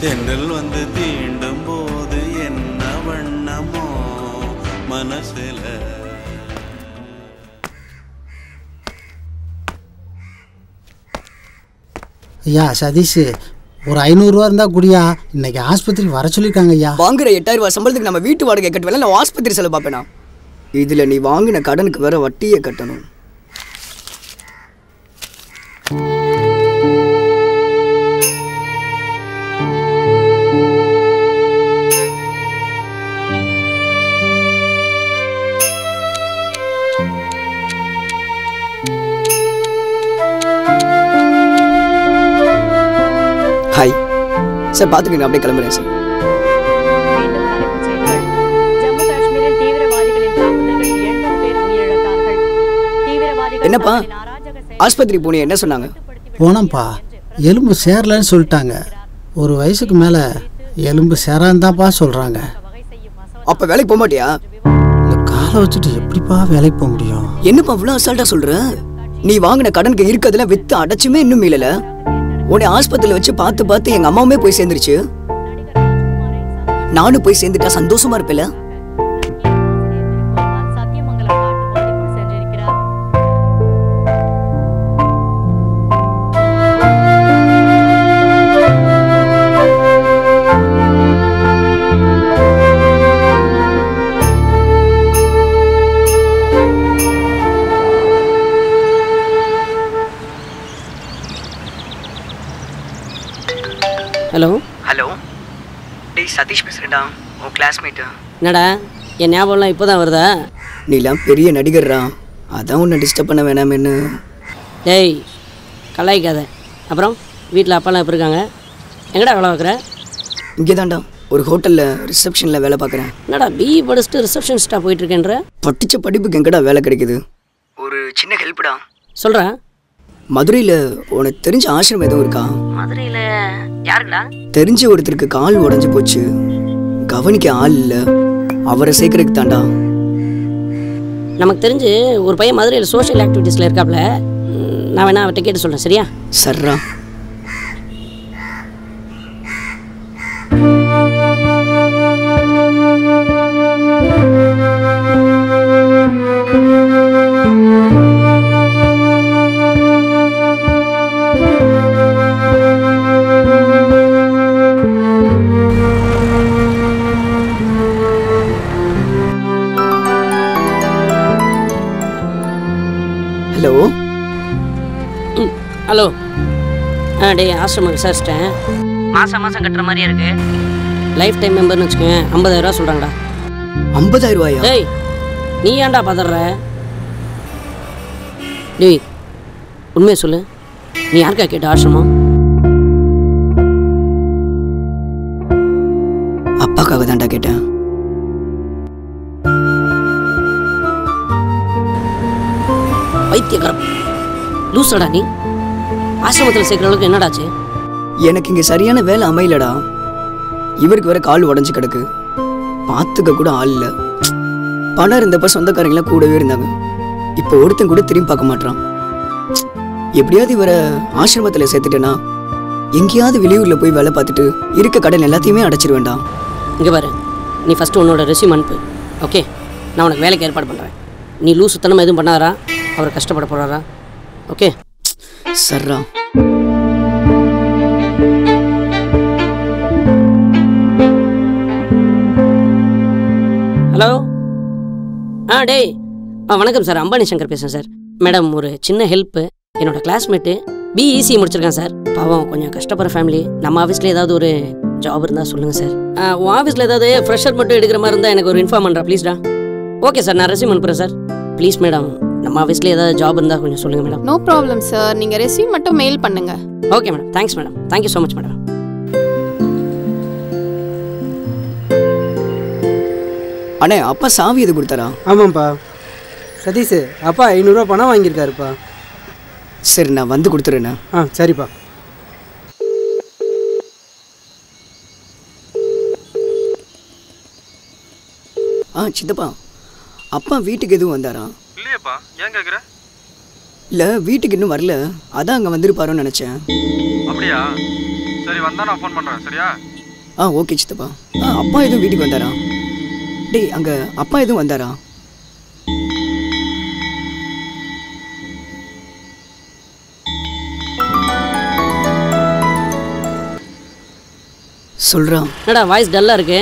தென்றல் வந்து தீண்டும் போது என்ன வண்ணமோ மனசுல ஐயா சதீஷ் ஒரு ஐநூறுரூவா இருந்தால் குடியா இன்னைக்கு ஆஸ்பத்திரிக்கு வர சொல்லியிருக்காங்க ஐயா வாங்குற எட்டாயிரம் ரூபாய் சம்பளத்துக்கு நம்ம வீட்டு வாடகை கட்டுவேல நான் ஆஸ்பத்திரி செலவு பார்ப்பேனா இதில் நீ வாங்கின கடனுக்கு வேற வட்டியை கட்டணும் ஹாய் சார் பார்த்துக்கங்க அப்படியே கிளம்புறேன் சார் மீண்டும் தலைப்புச் செய்திகள். ஜம்மு காஷ்மீரில் தீவிரவாதிகளின் தாக்குதல்களில் 80 பேர் உயிரிழந்தார்கள். தீவிரவாதிகள் என்னப்பா தங்களின் அராஜக செயல்களை ஆஸ்பத்திரி போனீங்க என்ன சொன்னாங்க போனோம்ப்பா எலும்பு சேரலன்னு சொல்லிட்டாங்க ஒரு வயசுக்கு மேலே எலும்பு சேராந்தாப்பா சொல்கிறாங்க வகை செய்யும் மசோதா அப்போ வேலைக்கு போக மாட்டியா இந்த காலை வச்சுட்டு எப்படிப்பா வேலைக்கு போக முடியும் என்னப்பா இவ்வளோ அசால்ட்டா சொல்ற நீ வாங்கின கடனுக்கு இருக்கிறதுல வித்து அடைச்சுமே இன்னும் மீளல உன்னை ஆஸ்பத்திரியில வச்சு பார்த்து பார்த்து எங்க அம்மாவுமே போய் சேர்ந்துருச்சு நானும் போய் சேர்ந்துட்டா சந்தோஷமா இருப்பேல சத்தியமங்கலம் காட்டுப்பகுதிக்குள் சென்றிருக்கிறார் ஹலோ ஹலோ டேய் சதீஷ் பேசுறேன்டா உன் கிளாஸ்மேட்டு என்னடா என் ஞாபகம்லாம் இப்போ தான் வருதா நீலாம் பெரிய நடிகர்ரா அதான் உன்னை டிஸ்டர்ப் பண்ண வேணாமேன்னு டேய் கலாய்க்காத அப்புறம் வீட்டில் அப்பாலாம் எப்படி இருக்காங்க எங்கடா வேலை பார்க்குற இங்கே தான்டா ஒரு ஹோட்டலில் ரிசப்ஷனில் வேலை பார்க்குறேன் என்னடா பிஇ படிச்சுட்டு ரிசப்ஷனிஸ்டாக போயிட்டுருக்கேன்ற படிச்ச படிப்புக்கு எங்கடா வேலை கிடைக்குது ஒரு சின்ன ஹெல்ப்டா சொல்கிறா மதுரையில் உனக்கு தெரிஞ்ச ஆசிரமம் எதுவும் இருக்கா மதுரையில் யாருக்குடா தெரிஞ்ச ஒருத்தருக்கு கால் உடஞ்சு போச்சு கவனிக்க ஆள் இல்லை அவரை சேர்க்கறதுக்கு தாண்டா நமக்கு தெரிஞ்சு ஒரு பையன் மதுரையில் சோஷியல் ஆக்டிவிட்டீஸில் இருக்காப்புல ம், நான் வேணா அவர்கிட்ட கேட்டு சொல்கிறேன் சரியா சர்ரா ஹலோ ம் ஹலோ ஆ டேய் ஆசிரமம் விசாரிச்சிட்டேன் மாதம் மாதம் கட்டுற மாதிரியே இருக்கு லைஃப் டைம் மெம்பர்னு வச்சுக்கோங்க ஐம்பதாயிரரூவா சொல்கிறாங்கடா ஐம்பதாயிரம் ரூபாயா டேய் நீ ஏன்டா பதற டேய் உண்மையை சொல்லு நீ யாருக்கா கேட்ட ஆசிரமம் அப்பாக்காக தான்டா கேட்டேன் பைத்தியக்காரம் லூசடா நீ ஆசிரமத்தில் சேர்க்குற அளவுக்கு என்னடாச்சு எனக்கு இங்கே சரியான வேலை அமையலடா இவருக்கு வேற கால் உடஞ்சு கிடக்கு பார்த்துக்க கூட ஆள் இல்லை பணம் இருந்தப்ப சொந்தக்காரங்களாம் கூடவே இருந்தாங்க இப்போ ஒருத்தன் கூட திரும்பி பார்க்க மாட்றான் எப்படியாவது இவரை ஆசிரமத்தில் சேர்த்துட்டேனா எங்கேயாவது வெளியூரில் போய் வேலை பார்த்துட்டு இருக்க கடன் எல்லாத்தையுமே அடைச்சிருவேன்டா இங்கே பாரு நீ ஃபஸ்ட்டு உன்னோட ரெஸ்யூம் அனுப்பு ஓகே நான் உனக்கு வேலைக்கு ஏற்பாடு பண்ணுறேன் நீ லூசு தனமாக எதுவும் பண்ணாரா அவர் கஷ்டப்பட போகிறாரா ஓகே சர்ரா ஹலோ ஆ டேய் ஆ வணக்கம் சார் அம்பானி சங்கர் பேசுகிறேன் சார் மேடம் ஒரு சின்ன ஹெல்ப்பு என்னோட கிளாஸ்மேட்டு பிஇசி முடிச்சிருக்கேன் சார் பாவம் கொஞ்சம் கஷ்டப்படுற ஃபேமிலி நம்ம ஆஃபீஸில் ஏதாவது ஒரு ஜாப் இருந்தால் சொல்லுங்கள் சார் ஆ, உன் ஆஃபீஸில் ஏதாவது ஃப்ரெஷர் மட்டும் எடுக்கிற மாதிரி இருந்தால் எனக்கு ஒரு இன்ஃபார்ம் பண்ணுறா ப்ளீஸ்டா ஓகே சார் நான் ரெஸ்யூம் அனுப்புகிறேன் சார் ப்ளீஸ் மேடம் நம்ம ஆஃபீஸில் ஏதாவது ஜாப் இருந்தால் கொஞ்சம் சொல்லுங்கள் மேடம் நோ ப்ராப்ளம் சார் நீங்கள் ரெஸ்யூம் மட்டும் மெயில் பண்ணுங்க okay madam thanks madam thank you so much madam அண்ணே அப்பா சாவி எது கொடுத்தாரா ஆமாம்ப்பா சதீஷ் அப்பா ஐநூறுரூவா பணம் வாங்கியிருக்காருப்பா சரி நான் வந்து கொடுத்துறேண்ணே ஆ சரிப்பா ஆ சித்தப்பா அப்பா வீட்டுக்கு எதுவும் வந்தாரா இல்லையேப்பா ஏன் கேட்குற இல்லை வீட்டுக்கு இன்னும் வரல அதான் அங்கே வந்திருப்பாரோன்னு நினச்சேன் அப்படியா சரி வந்தா நான் ஃபோன் பண்ணுறேன் சரியா ஆ ஓகே சித்தப்பா ஆ அப்பா எதுவும் வீட்டுக்கு வந்தாரா டேய் அங்கே அப்பா எதுவும் வந்தாரா சொல்கிறான் என்னடா வாய்ஸ் டல்லாக இருக்கு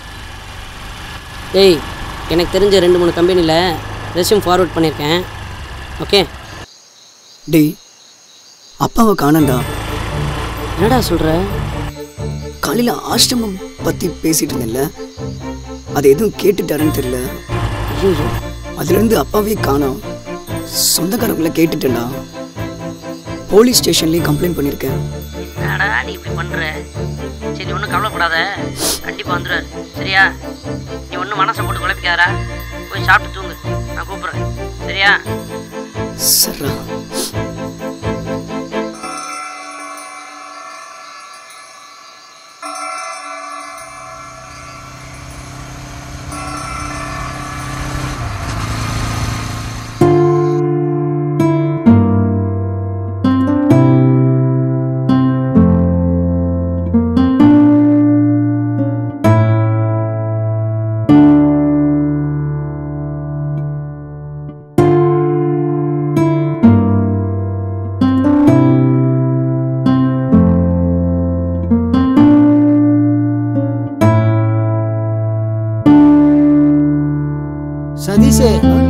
டேய் எனக்கு தெரிஞ்ச ரெண்டு மூணு கம்பெனியில் ரெஸ்யூம் ஃபார்வர்ட் பண்ணியிருக்கேன் ஓகே டேய் அப்பாவை காணண்டா என்னடா சொல்கிற காலையில் ஆசிரமம் பற்றி பேசிட்டு இருந்தேன்ல அது எதுவும் கேட்டுட்டாருன்னு தெரியல ஐயோ அதுலேருந்து அப்பாவே காணோம் சொந்தக்காரங்களை கேட்டுட்டேன்டா போலீஸ் ஸ்டேஷன்லேயும் கம்ப்ளைண்ட் பண்ணியிருக்கேன் என்னடா நீ இப்படி பண்ணுற சரி ஒன்றும் கவலைப்படாத கண்டிப்பாக வந்துடுவார் சரியா நீ ஒன்றும் மனசை போட்டு குழப்பிக்காதடா போய் சாப்பிட்டு தூங்கு நான் கூப்பிட்றேன் சரியா சர்ரா சதீஷே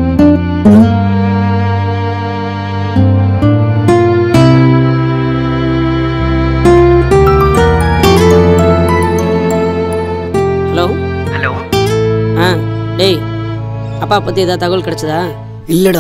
ஹலோ ஹலோ ஆ டேய் அப்பா பற்றி ஏதாவது தகவல் கிடச்சதா இல்லைடா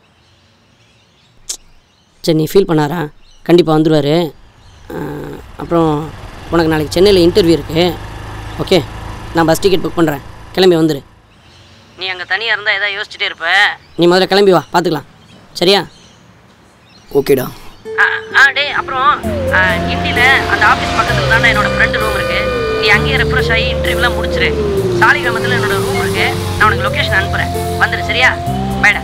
சரி நீ ஃபீல் பண்ணாரா கண்டிப்பாக வந்துடுவார் அப்புறம் உனக்கு நாளைக்கு சென்னையில் இன்டர்வியூ இருக்குது ஓகே நான் பஸ் டிக்கெட் புக் பண்ணுறேன் கிளம்பி வந்துடு நீ அங்கே தனியாக இருந்தால் எதாவது யோசிச்சுட்டே இருப்ப நீ முதல்ல கிளம்பி வா பார்த்துக்கலாம் சரியா ஓகேடா ஆ ஆ டேய் அப்புறம் கிண்டியில் அந்த ஆஃபீஸ் பக்கத்தில் தானே என்னோட ஃப்ரெண்டு ரூம் இருக்குது நீ அங்கேயே ரெஃப்ரெஷ் ஆகி இன்டர்வியூலாம் முடிச்சிரு சாலிகிராமத்தில் என்னோட ரூம் இருக்குது நான் உனக்கு லொக்கேஷன் அனுப்புகிறேன் வந்துடு சரியா பைடா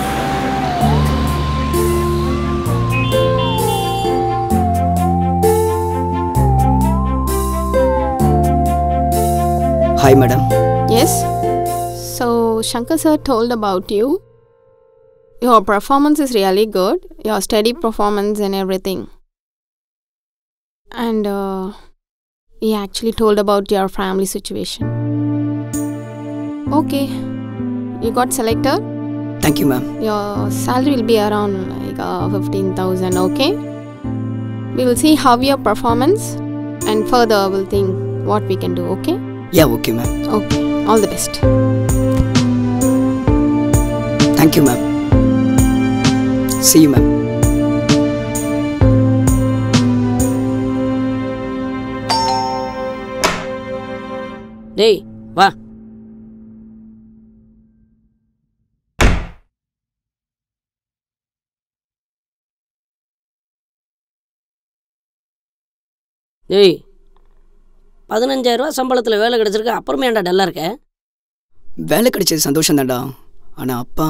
hi madam Yes. So Shankar sir told about you. Your performance is really good. Your steady performance and everything. And uh, he actually told about your family situation. Okay. You got selected. Thank you ma'am Your salary will be around like uh, 15,000. Okay. We will see how your performance and further we'll think what we can do. Okay. Yeah okay ma'am Okay. All the best. Thank you ma'am see you ma'am டேய் வா டேய் பதினஞ்சாயிரரூவா சம்பளத்தில் வேலை கிடச்சிருக்கு அப்புறமே ஏன்டா டல்லாக இருக்க வேலை கிடைச்சது சந்தோஷம் தான்டா ஆனால் அப்பா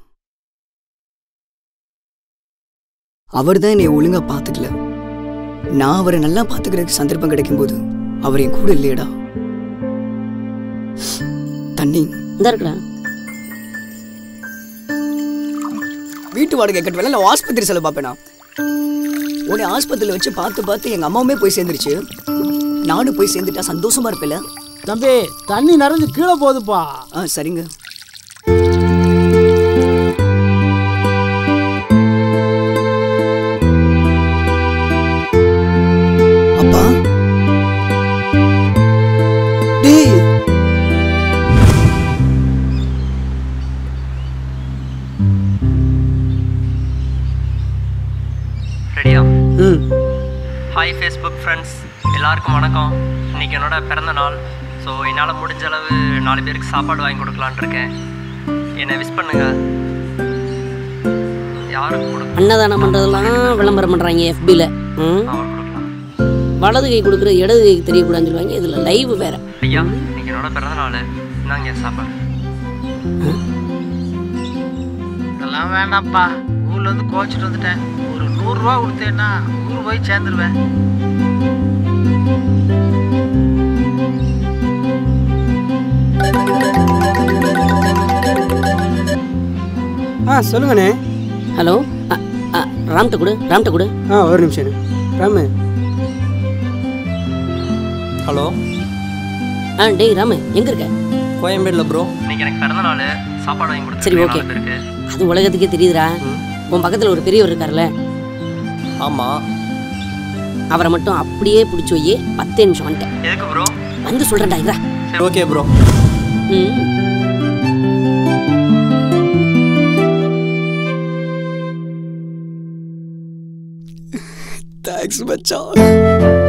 அவர் தான் என்னை ஒழுங்காக பார்த்துக்கல நான் அவரை நல்லா பார்த்துக்கிறதுக்கு சந்தர்ப்பம் கிடைக்கும்போது அவர் என் கூட இல்லையடா தண்ணி இந்த இருக்குடா வீட்டு வாடகை கட்ட வேலை நான் ஆஸ்பத்திரி செலவு பார்ப்பேனா உன்னை ஆஸ்பத்திரியில் வச்சு பார்த்து பார்த்து எங்கள் அம்மாவுமே போய் சேர்ந்துருச்சு நானும் போய் சேர்ந்துட்டா சந்தோஷமா இருப்பேல தம்பி தண்ணி நிறைஞ்சு கீழே போகுதுப்பா ஆ சரிங்க அப்பா டேய் ரெடியா ம் ஹாய் ஃபேஸ்புக் ஃப்ரெண்ட்ஸ் எல்லாருக்கும் வணக்கம் இன்னைக்கு என்னோட பிறந்த நாள் ஸோ என்னால் முடிஞ்ச அளவு நாலு பேருக்கு சாப்பாடு வாங்கி கொடுக்கலான்னு இருக்கேன் என்னை விஷ் பண்ணுங்க யாருக்கு கொடுக்க அன்னதானம் பண்ணுறதெல்லாம் விளம்பரம் பண்ணுறாங்க எஃபியில் ம் அவர் கொடுக்கலாம் வலது கை கொடுக்குறது இடது கைக்கு தெரியக்கூடாதுன்னு சொல்லுவாங்க இதில் லைவ் வேறு ஐயா இன்னைக்கு என்னோட பிறந்த நாள் இந்தாங்க சாப்பாடு இதெல்லாம் வேண்டாம்ப்பா ஊர்ல இருந்து கோச்சிட்டு வந்துட்டேன் ஒரு நூறுரூவா கொடுத்தேன்னா ஊர் போய் சேர்ந்துருவேன் ஆ சொல்லுங்கண்ணே ஹலோ அ, அ, ராம்கிட்ட கொடு ராம்கிட்ட கொடு ஆ ஒரு நிமிஷம் ராமு ஹலோ ஆ டேய் ராமு எங்கே இருக்க கோயம்பேடில் ப்ரோ இன்னைக்கு எனக்கு பிறந்த நாள் சாப்பாடு வாங்கி கொடுத்து சரி ஓகே பேருக்கு அது உலகத்துக்கே தெரியுதுடா உன் பக்கத்தில் ஒரு பெரியவர் இருக்கார்ல ஆமாம் அவரை மட்டும் அப்படியே பிடிச்சி வை பத்து நிமிஷம் வந்துட்டேன் எதுக்கு ப்ரோ வந்து சொல்கிறேன்டா இதா சரி ஓகே ப்ரோ ம் தேங்க்ஸ் மச்சான்